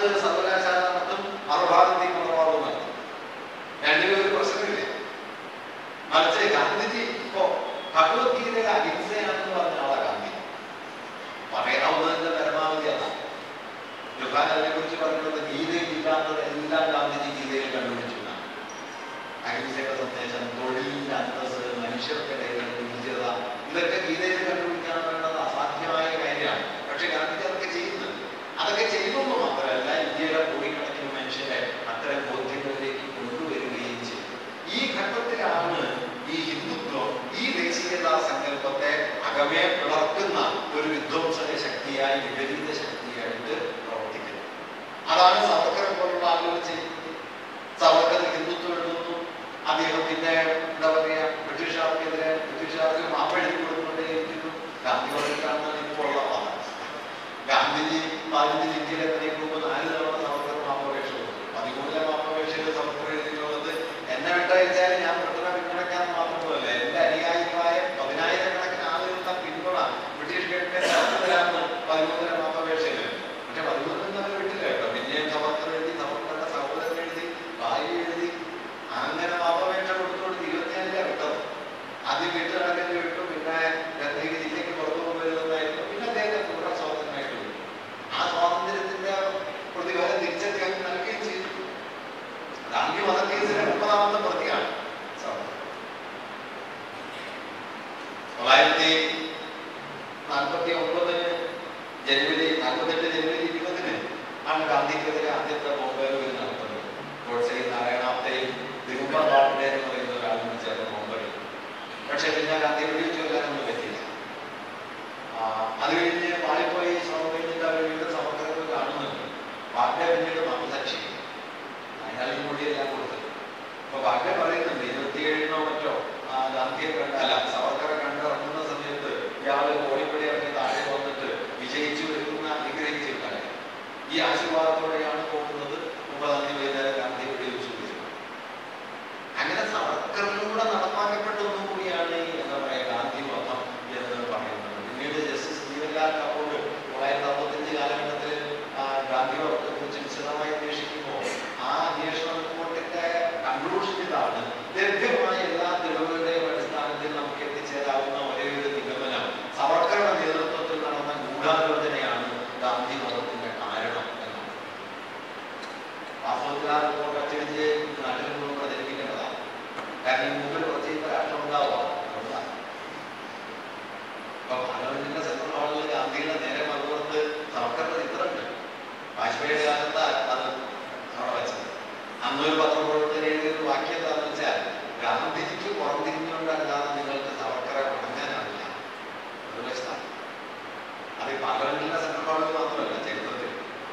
ബനാറസ് സർവകലാശാല നടത്തും മറുഭാഗത്ത് മതവാദം നടത്തും രണ്ടിനും ഒരു പ്രശ്നമില്ല മറിച്ച് ഗാന്ധിജി ഇപ്പോ ഭഗവത്ഗീതയിലെ അഹിംസയാണെന്ന് പറഞ്ഞ ആളാ ഗാന്ധി പറയാവുന്നതിന്റെ പരമാവധി അതാണ് ജുഹാൻ അതിനെ കുറിച്ച് പറയുന്നത് ഗീതയിൽ ഇല്ലാത്തത് എല്ലാം ഗാന്ധിജി ഗീതയിൽ കണ്ടുപിടിച്ചു എന്നാണ്. അഹിംസയുടെ സന്ദേശം തൊഴിലിന്റെ അന്തസ് മനുഷ്യർക്കിടയിലെ തുല്യത ഇതൊക്കെ ഗീതയിൽ കണ്ടുപിടിക്കാൻ വേണ്ടത് അസാധ്യമായ കാര്യമാണ് പക്ഷെ ഗാന്ധിജി അതൊക്കെ ചെയ്യുന്നുണ്ട് അതൊക്കെ ചെയ്യുന്നു മാത്രമല്ല ഇന്ത്യയിലെ കോടിക്കണക്കിന് മനുഷ്യരെ അത്തരം ബോധ്യങ്ങളിലേക്ക് കൊണ്ടുവരികയും ചെയ്തു ഈ ഘട്ടത്തിലാണ് ഈ ഹിന്ദുത്വം ഈ ദേശീയതാ സങ്കല്പത്തെ അകമേ പിളർക്കുന്ന ഒരു വിധ്വംസക ശക്തിയായി വിപരീത ശക്തിയായിട്ട് പ്രവർത്തിക്കുന്നത് അതാണ് സവർക്കറെ പോലുള്ള ആളുകൾ ചെയ്യുന്നത് സവർക്കർ ഹിന്ദുത്വം എഴുതുന്നു അദ്ദേഹത്തിന്റെ എന്താ പറയാ ബ്രിട്ടീഷുകാർക്കെതിരെ ബ്രിട്ടീഷുകാർക്ക് മാപ്പെഴുതി കൊടുത്തുകൊണ്ടേയിരിക്കുന്നു ഗാന്ധി പറഞ്ഞിട്ടാണ് ഇപ്പോൾ ഉള്ള വാദം ഗാന്ധിജി പതിനഞ്ചിൽ ഇന്ത്യയിലെ മുമ്പ് നാല് തവണ സവർക്കർ മാപ്പപേക്ഷ കൊടുത്തു പതിമൂന്നിലെ മാപ്പപേക്ഷയിൽ സവർക്കർ എഴുതിയിട്ടുള്ളത് എന്നെ വിട്ടയച്ചാൽ ഞാൻ ബ്രിട്ടനെ പിന്തുണയ്ക്കാൻ മാത്രമല്ല എന്റെ അനുയായികളായ പതിനായിരക്കണക്കിന് ആളുകളുടെ പിന്തുണ ബ്രിട്ടീഷ് ഗവൺമെന്റ് തരാമെന്ന് പതിമൂന്നിലെ മാപ്പപേക്ഷയിൽ പക്ഷെ പതിമൂന്നിൽ അവർ വിട്ടില്ല കേട്ടോ പിന്നെയും സവർക്കർ എഴുതി സവർക്കറുടെ സഹോദരൻ എഴുതി ഭാര്യ എഴുതി അങ്ങനെ മാപ്പപേക്ഷ കൊടുത്തുകൊണ്ട് ഇരുപത്തിയഞ്ചിലെ വിട്ടത് ആദ്യം വീട്ടുകാരൊക്കെ വിട്ടു പിന്നെ രത്നഗിരി ജില്ലയ്ക്ക് പുറത്തു കൊണ്ടുവരുന്നതായിരുന്നു പിന്നെ അദ്ദേഹത്തെ പൂർണ്ണ സ്വാതന്ത്ര്യമായിട്ട് വിട്ടു ആ സ്വാതന്ത്ര്യത്തിന്റെ പ്രതിഫലം തിരിച്ചദ്ദേഹം നൽകുകയും ചെയ്തു ഗാന്ധി വധക്കേസിലെ മുപ്പതാമത്തെ പ്രതിയാണ് സവർക്കർ. തൊള്ളായിരത്തി നാൽപ്പത്തി ഒമ്പത് ജനുവരി നാൽപ്പത്തെട്ട് ജനുവരി ഇരുപതിന് ആണ് ഗാന്ധിക്കെതിരെ ആദ്യത്തെ ബോംബേറുകൾ നടത്തുന്നത് ഗോഡ്സെയും നാരായണാപ്തയും ദിഗംബർ പാണ്ഡെ എന്ന് പറയുന്ന ഒരാളും ചേർന്ന് ബോംബെറിയും പക്ഷെ പിന്നെ ഗാന്ധി വെടിവെച്ച് കൊല്ലാനൊന്നും പറ്റില്ല ആ, അത് കഴിഞ്ഞ് പാളിപ്പോയി ശ്രമം കഴിഞ്ഞിട്ട് അവർ വീണ്ടും സമഗ്രത കാണുന്നുണ്ട് പാണ്ഡെ പിന്നീട് മാംസാക്ഷി അയാളും കൂടിയെല്ലാം കൊടുത്തത് അപ്പൊ പാണ്ഡെ പറയുന്നുണ്ട് ഇരുപത്തിയേഴിനോ മറ്റോ ആ, ഗാന്ധിയെ കണ്ട അല്ല സവർക്കറെ കണ്ടിറങ്ങുന്ന സമയത്ത് ഇയാള് കോഴിപ്പടി ഇറങ്ങി താഴെ വന്നിട്ട് വിജയിച്ചു വരുന്ന അനുഗ്രഹിച്ചിട്ടാണ് ഈ ആശീർവാദത്തോടെയാണ് പോകുന്നത് മുപ്പതാം തീയതി വൈകുന്നേരം ഗാന്ധി വെടിവെച്ചു വരുന്നത് അങ്ങനെ സവർക്കറിലൂടെ നടപ്പാക്കപ്പെട്ട ഒന്നും കൂടിയാണ് ഈ എന്താ പറയുക ഗാന്ധി വധം എന്ന് പറയുന്നത് പിന്നീട് ജസ്റ്റിസ് ജീവൻലാൽ കപൂർ തൊള്ളായിരത്തി അറുപത്തഞ്ച് കാലഘട്ടത്തിൽ ആ, ഗാന്ധി വധത്തെ കുറിച്ച് വിശദമായി അന്വേഷിക്കുമ്പോൾ ആ അന്വേഷണ റിപ്പോർട്ടിന്റെ കൺക്ലൂഷൻ ഇതാണ് ലഭ്യമായ എല്ലാ തെളിവുകളുടെയും അടിസ്ഥാനത്തിൽ നമുക്ക് എത്തിച്ചേരാവുന്ന ഒരേ ഒരു നിഗമനം സവർക്കറുടെ നേതൃത്വത്തിൽ നടന്ന ഗൂഢാലോചനയാണ് ഗാന്ധി വധത്തിന്റെ കാരണം എന്നാണ് വാസ്തവത്തിൽ ആ റിപ്പോർട്ട് അച്ചടിച്ച് നാട്ടിൽ മുഴുവൻ പ്രചരിപ്പിക്കേണ്ടതാണ് കാരണം ഈ മുമ്പിൽ പ്രത്യേക രാഷ്ട്രം ഉണ്ടാവുക അതുകൊണ്ടാണ്. ഇപ്പൊ പാർലമെന്റിന്റെ സെൻട്രൽ ഹാളിൽ ഗാന്ധിയുടെ നേരെ മറുപുറത്ത് സവർക്കറിന്റെ ചിത്രമുണ്ട് വാജ്പേയിയുടെ കാലത്ത് അത് അവിടെ വെച്ചത് അന്നൊരു പത്രപ്രവർത്തകർ എഴുതിയൊരു വാക്യം എന്താണെന്ന് വെച്ചാൽ ഗാന്ധിജിക്ക് പുറംതിരിഞ്ഞുകൊണ്ടല്ലാതെ നിങ്ങൾക്ക് സവർക്കറെ വണങ്ങാനാവില്ല ഒരു ലക്ഷണം അത് ഈ പാർലമെന്റിന്റെ സെൻട്രൽ ഹാളിൽ മാത്രമല്ല ചരിത്രത്തിൽ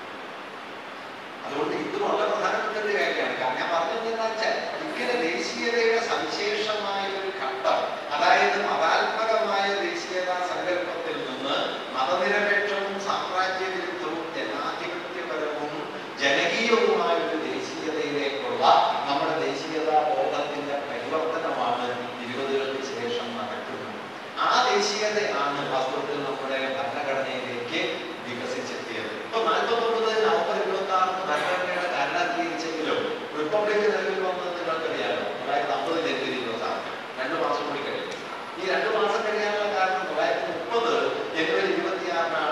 അതുകൊണ്ട് ഇത് വളരെ പ്രധാനപ്പെട്ട ഒരു കാര്യമാണ് കാരണം ഞാൻ പറഞ്ഞത് എന്താ വെച്ചാൽ ഇങ്ങനെ ദേശീയതയുടെ സവിശേഷമായ ഒരു ഘട്ടം അതായത് മതാത്മകമായ ദേശീയതാ സങ്കല്പത്തിൽ നിന്ന് മതനിരപേക്ഷവും സാമ്രാജ്യ വിരുദ്ധവും ജനാധിപത്യപരവും ജനകീയവുമായ ഒരു ദേശീയതയിലേക്കുള്ള നമ്മുടെ ദേശീയതാ ബോധത്തിന്റെ പരിവർത്തനമാണ് ഇരുപതുകൾക്ക് ശേഷം നടക്കുന്നത് ആ ദേശീയതയാണ് വാസ്തവത്തിൽ നമ്മുടെ ഭരണഘടനയിലേക്ക് വികസിച്ചെത്തിയത് ഇപ്പൊ നാൽപ്പത്തൊമ്പത് നവംബർ ഇരുപത്തി ആറിന് ഭരണഘടനയുടെ കാരണീകരിച്ചെങ്കിലും റിപ്പബ്ലിക് നിലവിൽ വന്നത് നിങ്ങൾക്കറിയാലോ തൊള്ളായിരത്തി അമ്പത് ജനുവരി ഇരുപത്തി ആറ് രണ്ട് മാസം കൂടി കഴിഞ്ഞു ഈ രണ്ട് മാസം കഴിയാനുള്ള കാരണം തൊള്ളായിരത്തി മുപ്പത് ജനുവരി ഇരുപത്തി ആറിനാണ്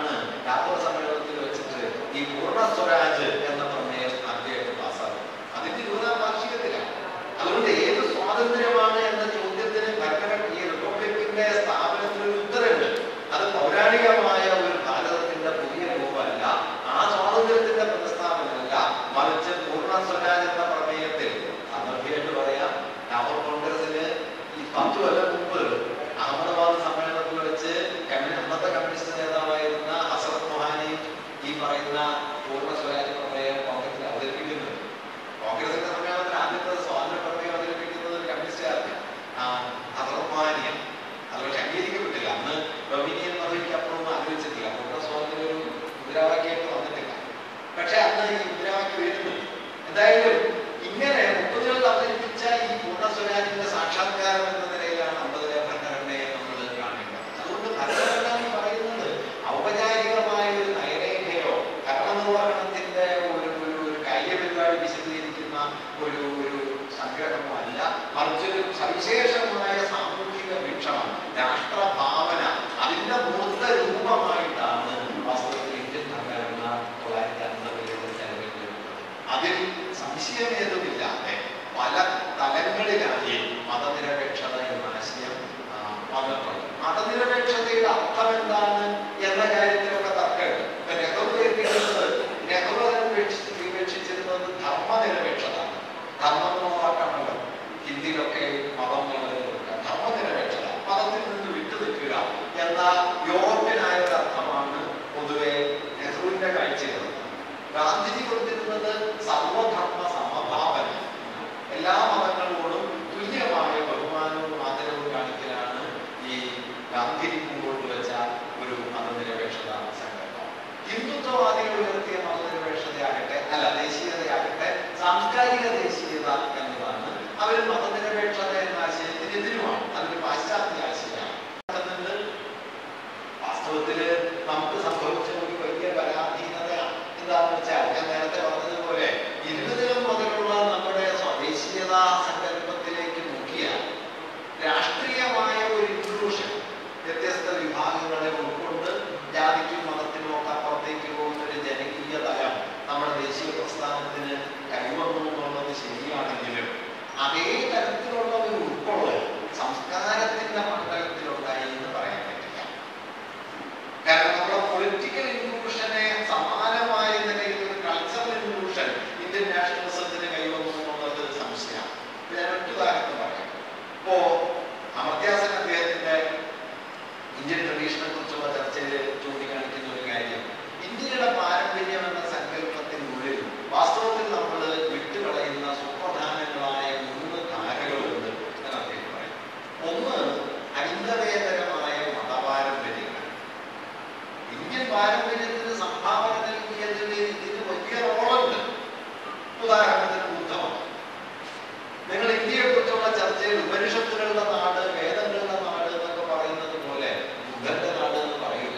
പാരമ്പര്യത്തിന് സംഭാവന നൽകിയതിൽ ഇതിന് വലിയ റോളുണ്ട് ഉദാഹരണത്തിന് ബുദ്ധമാണ് നിങ്ങൾ ഇന്ത്യയെ കുറിച്ചുള്ള ചർച്ചയിൽ ഉപനിഷത്തുകളുടെ നാട് വേദങ്ങളുടെ നാട് എന്നൊക്കെ പറയുന്നത് പോലെ ബുദ്ധന്റെ നാട് എന്ന് പറയില്ല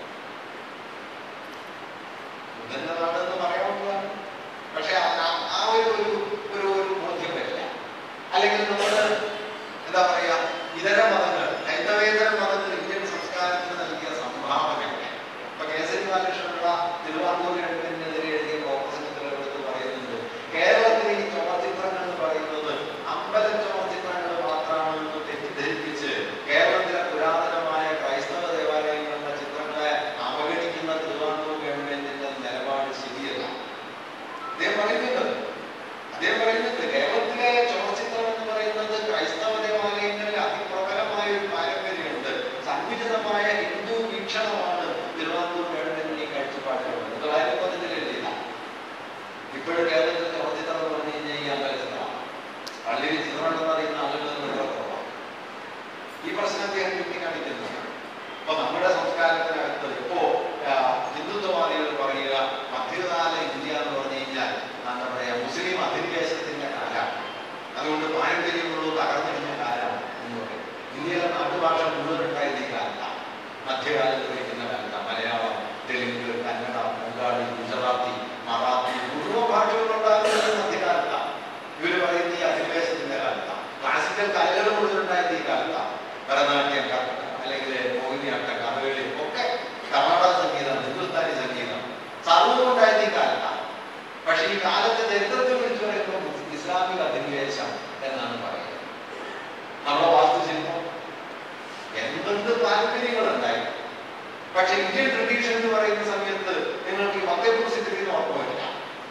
ബുദ്ധന്റെ നാട് എന്ന് പറയാവുന്നതാണ് പക്ഷെ ആ- ആ- ആ ഒരു ഒരു ഒരു ഒരു ബോധ്യം വരില്ല അല്ലെങ്കിൽ നമ്മൾ എന്താ പറയാ ഇതര മതങ്ങൾ ഹൈന്ദവേതര മതങ്ങൾ ഇന്ത്യൻ സംസ്കാരത്തിന് നൽകിയ സംഭാവനകൾ ഇപ്പൊ കേസരി ബാലകൃഷ്ണനുള്ള തിരുവാങ്കൂർ ഗവൺമെന്റിനെതിരെ എഴുതിയ പ്രോപ്പസിറ്റത്തിലെടുത്ത് പറയുന്നുണ്ട് കേരളത്തിലെ ഈ ചുമചിത്രങ്ങൾ എന്ന് പറയുന്നത് അമ്പല ചുമചിത്രങ്ങൾ മാത്രമാണെന്ന് തെറ്റിദ്ധരിപ്പിച്ച് കേരളത്തിലെ പുരാതനമായ ക്രൈസ്തവ ദേവാലയങ്ങളിലെ ചിത്രങ്ങളെ അവഗണിക്കുന്ന തിരുവാങ്കൂർ ഗവൺമെന്റിന്റെ നിലപാട് ശരിയല്ല അദ്ദേഹം പറയുന്നുണ്ട് അദ്ദേഹം പറയുന്നുണ്ട് കേരളത്തിലെ ചുമചിത്രം എന്ന് പറയുന്നത് ക്രൈസ്തവ ദേവാലയങ്ങളിൽ അതിപ്രബലമായ ഒരു പാരമ്പര്യമുണ്ട് സങ്കുചിതമായ ഹിന്ദു വീക്ഷണമാണ് തിരുവാങ്കൂർ ഗവൺമെന്റിന്റെ ഈ കാഴ്ചപ്പാടിലുള്ളത് തൊള്ളായിരത്തി പതിനഞ്ചിൽ എഴുതിയതാണ് ഇപ്പോഴും കേരളത്തിൽ ചലച്ചിത്രം എന്ന് പറഞ്ഞു കഴിഞ്ഞാൽ ഈ അമ്പല ചിത്രമാണ് പള്ളിയിൽ ചിത്രമുണ്ടെന്ന് അറിയുന്ന ആളുകൾ വളരെ കുറവാണ് ഈ പ്രശ്നം അദ്ദേഹം ചൂണ്ടിക്കാണിക്കുന്നുണ്ട് അപ്പൊ നമ്മുടെ സംസ്കാരത്തിനകത്ത് ഇപ്പോ ആ, ഹിന്ദുത്വവാദികൾ പറയുക മധ്യകാല ഇന്ത്യ എന്ന് പറഞ്ഞു കഴിഞ്ഞാൽ എന്താ പറയാ മുസ്ലിം അധിനിവേശത്തിന്റെ കാലമാണ് അതുകൊണ്ട് പാരമ്പര്യമുള്ളൂ തകർന്നിരുന്ന കാലമാണ് എന്ന് പറയും ഇന്ത്യയിലെ നാട്ടുഭാഷ മുഴുവൻ ഉണ്ടായിരുന്ന ഈ കാലത്താണ് മധ്യകാലത്ത് വയ്ക്കുന്ന കാലത്താണ് മലയാളം തെലുങ്ക് കന്നഡ ബംഗാളി ഗുജറാത്തി മറാത്തി മുഴുവൻ ഭാഷകളുണ്ടാകുന്നത് മധ്യകാലത്താണ് ഇവര് പറയുന്ന ഈ അധിനിവേശത്തിന്റെ കാലത്താണ് ക്ലാസിക്കൽ കലകൾ മുഴുവൻ ഉണ്ടായിരുന്ന ഈ കാലത്താണ് ഭരതനാട്യം കർണാടക അല്ലെങ്കിൽ മോഹിനിയാട്ടം കഥകളി ഒക്കെ കർണാടക സംഗീതം ഹിന്ദുസ്ഥാനി സംഗീതം സർവ്വം ഉണ്ടായിരുന്ന ഈ കാലത്താണ് പക്ഷെ ഈ കാലത്തെ ചരിത്രത്തെ വിളിച്ചു പറയുമ്പോൾ ഇസ്ലാമിക അധിനിവേശം എന്നാണ് പറയുന്നത് നമ്മുടെ വാസ്തുശില്പം എന്തെന്ത് താല്പര്യങ്ങളുണ്ടായി പക്ഷെ ഇന്ത്യൻ ട്രഡീഷൻ എന്ന് പറയുന്ന സമയത്ത് നിങ്ങൾക്ക് ഈ ഫത്തേപൂർ സിക്രി എന്ന് ഓർമ്മ വരില്ല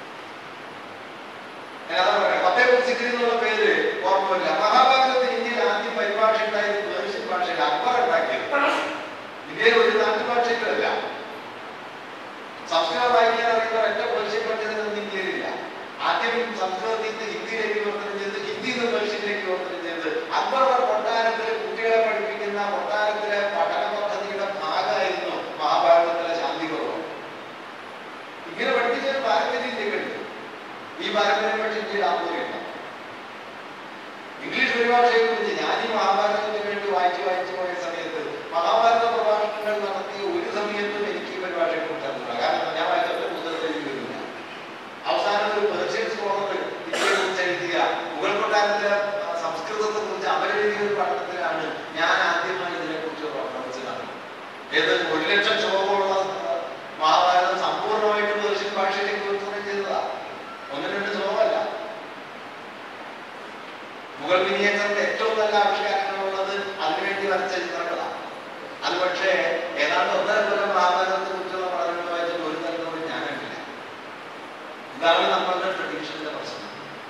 ഞാൻ അതാ പറയാം ഫത്തേപൂർ സിക്രി എന്നുള്ള പേര് ഓർമ്മ വരില്ല മഹാഭാരതത്തിൽ ഇന്ത്യയിൽ ആദ്യം പരിഭാഷ ഉണ്ടായത് പേർഷ്യൻ ഭാഷയിൽ അക്ബർ ഉണ്ടാക്കിയത് ഇന്ത്യയിൽ ഒരു നാട്ടുഭാഷയിലല്ല സംസ്കൃതം വായിക്കാൻ അറിയുന്ന ഒറ്റ പേർഷ്യൻ പണ്ഡിതനൊന്നും ഇന്ത്യയിലില്ല ആദ്യം സംസ്കൃതത്തിൽ നിന്ന് ഹിന്ദിയിലേക്ക് വിവർത്തനം ചെയ്ത് ഹിന്ദിയിൽ നിന്ന് പേർഷ്യനിലേക്ക് വിവർത്തനം ചെയ്ത് അക്ബറുടെ കൊട്ടാരത്തിൽ കുട്ടികളെ പഠിപ്പിക്കുന്ന കൊട്ടാരത്തിലെ പഠന പദ്ധതിയുടെ ഭാഗമായിരുന്നു മഹാഭാരതത്തിലെ ശാന്തി കുറവ് ഇങ്ങനെ പഠിപ്പിച്ച ഒരു പാരമ്പര്യം ഇന്ത്യക്കുണ്ട് ഈ പാരമ്പര്യം പക്ഷേ ഇന്ത്യയിൽ ആദ്യമില്ല ഇംഗ്ലീഷ് പരിഭാഷയെ കുറിച്ച് ഞാൻ ഈ മഹാഭാരതത്തിന് വേണ്ടി വായിച്ചു വായിച്ചു പോയ സമയത്ത് മഹാഭാരത പ്രഭാഷണങ്ങൾ നടത്തിയ ഒരു സമയത്തും എനിക്ക് ഈ പരിഭാഷയെ കുറിച്ച് അറിയില്ല കാരണം ഞാൻ വായിച്ച പുസ്തകത്തിൽ എനിക്ക് വരില്ല അവസാനം ഒരു പേർഷ്യൻ സ്കോളർ ഇന്ത്യയെ കുറിച്ച് എഴുതിയ മുഗൾ കൊട്ടാരത്തിലെ ആ, സംസ്കൃതത്തെ കുറിച്ച് അവരെഴുതിയ ഒരു പഠനത്തിലാണ് ഞാൻ ആദ്യമായി ഇതിനെ കുറിച്ച് റഫറൻസ് കാണുന്നത് ഏത് ഒരു ലക്ഷം ശ്ലോകമുള്ള ആ, മഹാഭാരതം സമ്പൂർണ്ണമായിട്ട് പേർഷ്യൻ ഭാഷയിലേക്ക് വിവർത്തനം ചെയ്തതാ ഒന്ന് രണ്ട് ശ്ലോകമല്ല മുഗൾ മിനിയേച്ചറിന്റെ ഏറ്റവും നല്ല ആവിഷ്കാരങ്ങളുള്ളത് അതിനുവേണ്ടി വരച്ച ചിത്രങ്ങളാണ് അത് പക്ഷേ ഏതാണ്ട് ഒന്നര കൊല്ലം മഹാഭാരതത്തെ കുറിച്ചുള്ള പഠനങ്ങൾ വായിച്ചിട്ട് ഒരു തലമുറ ഞാൻ കണ്ടില്ല ഇതാണ് നമ്മളുടെ ട്രഡീഷന്റെ പ്രശ്നം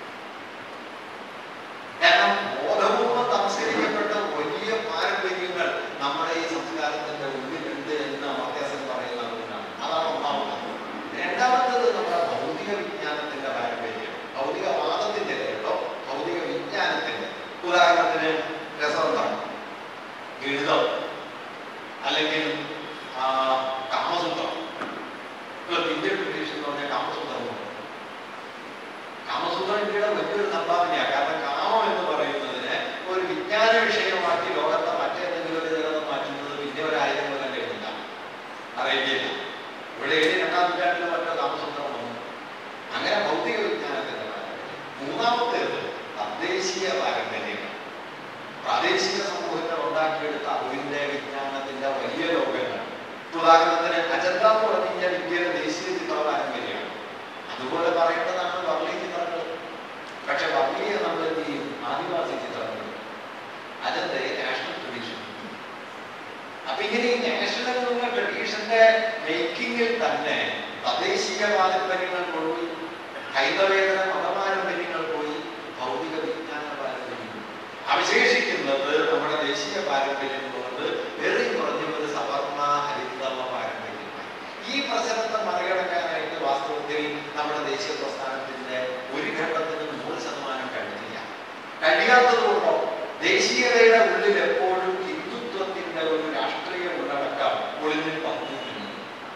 കാരണം ബോധപൂർവം തമസ്കരിക്കപ്പെട്ട വലിയ പാരമ്പര്യങ്ങൾ നമ്മുടെ ഈ സംസ്കാരത്തിന്റെ ഉള്ളിലുണ്ട് എന്ന് അത്യാസം പറയുന്ന അതുകൊണ്ടാണ് അതാണ് ഒന്നാമത് രണ്ടാമത്തത് നമ്മുടെ ഭൗതിക വിജ്ഞാനത്തിന്റെ പാരമ്പര്യം ഭൗതികവാദത്തിന്റെ അല്ല കേട്ടോ ഭൗതിക വിജ്ഞാനത്തിന്റെ ഉദാഹരണത്തിന് രസമെന്താണ് ഗണിതം അല്ലെങ്കിൽ ആ, കാമസൂത്രം ഇപ്പൊ ഇന്ത്യൻ ട്രഡീഷൻ എന്ന് പറഞ്ഞാൽ കാമസൂത്രമുണ്ട് കാമസൂത്രം ഇന്ത്യയുടെ വലിയൊരു സംഭാവനയാണ് കാരണം കാമം എന്ന് പറയുന്നതിനെ ഒരു വിജ്ഞാന വിഷയമാക്കി ലോകത്തെ മറ്റേതെങ്കിലും ഒരു തരം മാറ്റുന്നത് പിന്നെ ഒരു ആയിരം കൊല്ലം കഴിഞ്ഞില്ല അറിയില്ല ഇവിടെ എഴുതി രണ്ടാം നൂറ്റാണ്ടിൽ മറ്റോ കാമസൂത്രം വന്നു അങ്ങനെ ഭൗതിക വിജ്ഞാനത്തിന്റെ പാരമ്പര്യം മൂന്നാമത്തേത് തദ്ദേശീയ പാരമ്പര്യങ്ങൾ പ്രാദേശിക സമൂഹങ്ങൾ ഉണ്ടാക്കിയെടുത്ത അറിവിന്റെ വിജ്ഞാനത്തിന്റെ വലിയ ലോകങ്ങൾ ഉദാഹരണത്തിന് അജന്ത എന്ന് പറഞ്ഞു കഴിഞ്ഞാൽ ഇന്ത്യയുടെ ദേശീയ ചിത്ര പാരമ്പര്യമാണ് അതുപോലെ പറയേണ്ടതാണ് വർണ്ണി ചിത്രങ്ങൾ പക്ഷെ വർണ്ണിയെ നമ്മൾ എന്ത് ചെയ്യും ആദിവാസി ചിത്രങ്ങൾ അജന്തയെ നാഷണൽ ട്രഡീഷൻ അപ്പൊ ഇങ്ങനെ ഈ നാഷണൽ എന്നുള്ള ട്രഡീഷന്റെ മേക്കിങ്ങിൽ തന്നെ തദ്ദേശീയ പാരമ്പര്യങ്ങൾ പോയി ഹൈന്ദവേതര മതപാരമ്പര്യങ്ങൾ പോയി ഭൗതിക വിജ്ഞാന പാരമ്പര്യം അവശേഷിക്കുന്നത് നമ്മുടെ ദേശീയ പാരമ്പര്യം കൊണ്ട് വെറി കുറഞ്ഞ ഒരു സവർണ ഹരിതവ പാരമ്പര്യമാണ് ഈ പ്രശ്നത്തെ മറികടക്കാനായിട്ട് വാസ്തവത്തിൽ നമ്മുടെ ദേശീയ പ്രസ്ഥാനത്തിന്റെ ഒരു ഘട്ടത്തിന് നൂറ് ശതമാനം കഴിഞ്ഞില്ല കഴിയാത്തതുകൊണ്ടോ ദേശീയതയുടെ ഉള്ളിൽ എപ്പോഴും ഹിന്ദുത്വത്തിന്റെ ഒരു രാഷ്ട്രീയ ഉള്ളടക്കം ഒളിഞ്ഞിൽ പങ്കുവയ്ക്കുന്നു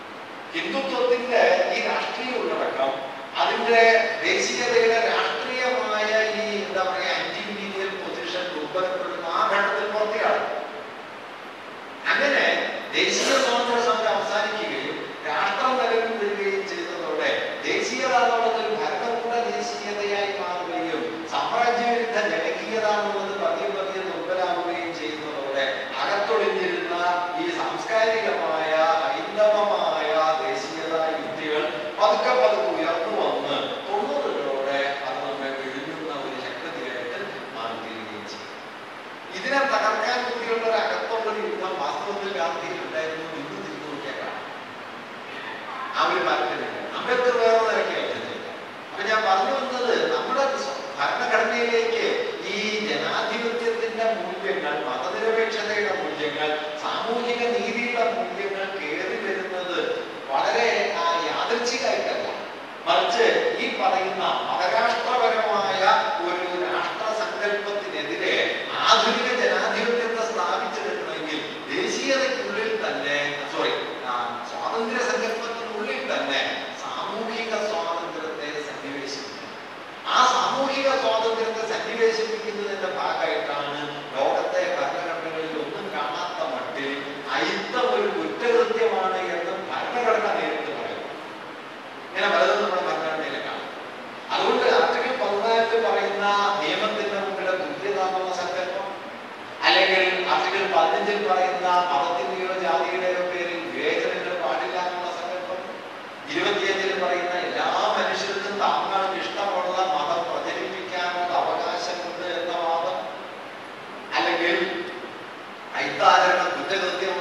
ഹിന്ദുത്വത്തിന്റെ ഈ രാഷ്ട്രീയ ഉള്ളടക്കം അതിന്റെ ദേശീയതയുടെ രാഷ്ട്രീയമായ ഈ എന്താ പറയാ ആന്റിമീനിയൽ പൊസിഷൻ ഉൾപ്പെടുന്ന ആ ഘട്ടത്തിൽ പുറത്തെയാണ് അങ്ങനെ ദേശീയ സ്വാതന്ത്ര്യ സമരം അവസാനിക്കുകയും രാഷ്ട്രം നിലവിൽ വരികയും ചെയ്തതോടെ ദേശീയത എന്നുള്ളത് ഒരു ഭരണകൂട ദേശീയതയായി മാറുകയും സാമ്രാജ്യവിരുദ്ധ ജനകീയത എന്നുള്ളത് പതിയെ പതിയെ ദുർബലാവുകയും ചെയ്യുന്നതോടെ അകത്തൊളിഞ്ഞിരുന്ന ഈ സാംസ്കാരികമായ ഹൈന്ദവമായ ദേശീയത യുക്തികൾ പതുക്കെ പതുക്കെ ഉയർന്നു വന്ന് തൊണ്ണൂറുകളോടെ അത് നമ്മെ വിഴുങ്ങുന്ന ഒരു ശക്തിയായിട്ട് മാറിത്തീരുകയും ചെയ്യും ഇതിനെ തകർക്കാൻ ബുദ്ധിയുള്ള ഒരു അകത്തുള്ള ഒരു യുദ്ധം വാസ്തവത്തിൽ ഗാന്ധിയിൽ ഉണ്ടായിരുന്നു ഇന്ന് തിരിഞ്ഞു നോക്കിയാൽ കാണാം ആ ഒരു പാരമ്പര്യം അംബേദ്കർ വേറെ നിരക്കിയല്ല ചെയ്തത് അപ്പൊ ഞാൻ പറഞ്ഞു വന്നത് നമ്മുടെ സ്വ- ഭരണഘടനയിലേക്ക് ഈ ജനാധിപത്യത്തിന്റെ മൂല്യങ്ങൾ മതനിരപേക്ഷതയുടെ മൂല്യങ്ങൾ സാമൂഹിക നീതിയുടെ മൂല്യങ്ങൾ കയറി വരുന്നത് വളരെ ആ, യാദൃച്ഛികമായിട്ടല്ല മറിച്ച് ഈ പറയുന്ന മതരാഷ്ട്രപരമായ ഒരു രാഷ്ട്ര സങ്കല്പത്തിനെതിരെ ആധുനിക ജനാധിപത്യത്തെ സ്ഥാപിച്ചെടുക്കണമെങ്കിൽ ദേശീയതയ്ക്കുള്ളിൽ തന്നെ സോറി സ്വാതന്ത്ര്യ സങ്കല്പത്തിനുള്ളിൽ തന്നെ സാമൂഹിക സ്വാതന്ത്ര്യത്തെ സന്നിവേശിപ്പിക്കണം ആ സാമൂഹിക സ്വാതന്ത്ര്യത്തെ സന്നിവേശിപ്പിക്കുന്നതിന്റെ ഭാഗമായിട്ടാണ് ലോകത്തെ ഭരണഘടനകളിൽ ഒന്നും കാണാത്ത മട്ടിൽ അയിത്തം ഒരു കുറ്റകൃത്യമാണ് എന്ന് ഭരണഘടന നേരിട്ട് പറയുന്നു ഇങ്ങനെ പലതും നമ്മുടെ ഭരണഘടനയിൽ കാണാം അതുകൊണ്ട് ആർട്ടിക്കിൾ പതിനാലിൽ പറയുന്ന നിയമത്തിന്റെ മുമ്പിലെ തുല്യത എന്നുള്ള സങ്കല്പം അല്ലെങ്കിൽ ആർട്ടിക്കിൾ പതിനഞ്ചിൽ പറയുന്ന മതത്തിന്റെയോ ജാതിയുടെയോ പേരിൽ വിവേചനങ്ങൾ പാടില്ല എന്നുള്ള സങ്കല്പം ഇരുപത്തിയഞ്ചിൽ പറയുന്ന എല്ലാ മനുഷ്യർക്കും താങ്കളുടെ ഇഷ്ടമുള്ള മതം പ്രചരിപ്പിക്കാനുള്ള അവകാശമുണ്ട് എന്ന വാദം അല്ലെങ്കിൽ ഐത്താചരണം കുറ്റകൃത്യമാണ്